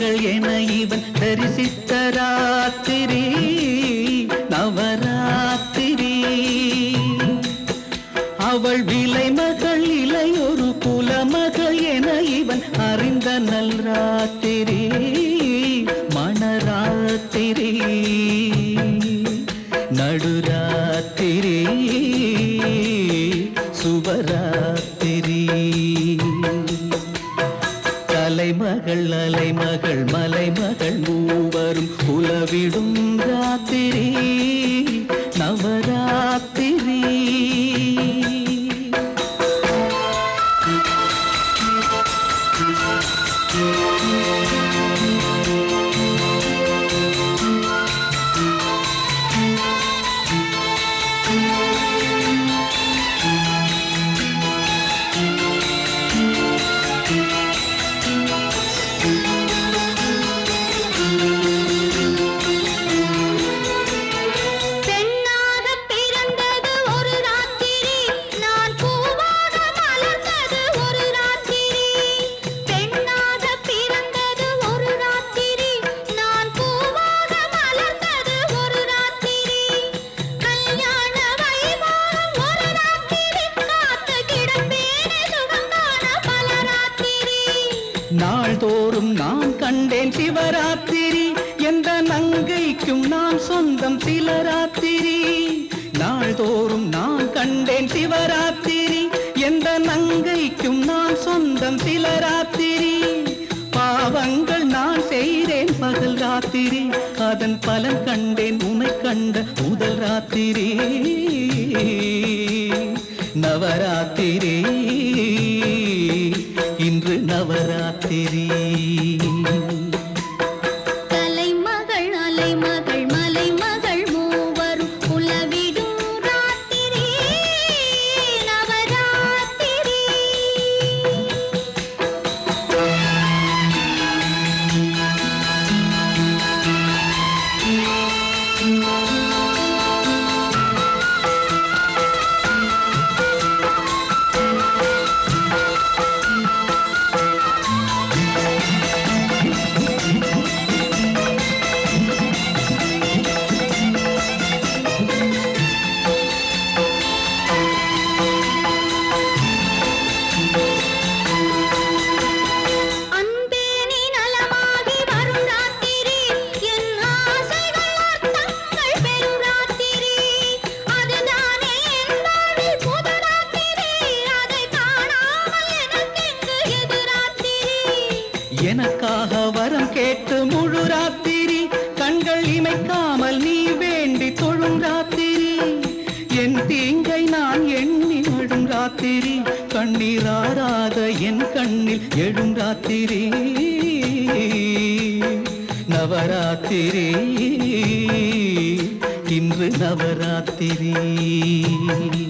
மகள் என இவன் தரிசித்த ராத்திரி நவராத்திரி அவள் விலை மகள் இளையொரு குலமகள் என இவன் அறிந்த நல் ராத்திரி மணராத்திரி நடுராத்திரி சுபராத்திரி தலைமகள் அலைமகள் மலைமகள் மூவரும் உலவிடும் ராத்திரி நவராத்திரி பெண்ணாக பிறந்தது ஒரு ராத்திரி நான் பூவாக மலர்ந்தது ஒரு ராத்திரி பெண்ணாக பிறந்தது ஒரு ராத்திரி நான் பூவாக மலர்ந்தது ஒரு ராத்திரி கல்யாண வைபோகம் ஒரு ராத்திரி காத்து கிடப்பேனே சுகங்கான பல ராத்திரி நாள்தோறும் நான் கண்டேன் சிவராத்திரி எந்த நங்கைக்கும் நான் சொந்தம் சில ராத்திரி நாள்தோறும் நான் கண்டேன் சிவராத்திரி எந்த நங்கைக்கும் நான் சொந்தம் சில ராத்திரி பாவங்கள் நான் செய்தேன் பகல் ராத்திரி அதன் பலன் கண்டேன் உனை கண்ட முதல் ராத்திரி நவராத்திரி இன்று நவராத்திரி தலைமகள் அலைமகள் மலைமகள் மூவரும் உலவிடும் ராத்திரி நவராத்திரி அன்பே நீ நலமாகி வரும் ராத்திரி என் ஆசைகள் அர்த்தங்கள் பெறும் ராத்திரி அதுதானே என் வாழ்வில் புது ராத்திரி அதை காணாமல் எனக்கெங்கு எது ராத்திரி எனக்காக வரம் கேட்டு முழு ராத்திரி கண்கள் இமைக்காமல் நீ வேண்டி தொழும் ராத்திரி என் தீங்கை நான் எண்ணி விடும் ராத்திரி கண்ணீராராத என் கண்ணில் எழும் ராத்திரி நவராத்திரி இன்று நவராத்திரி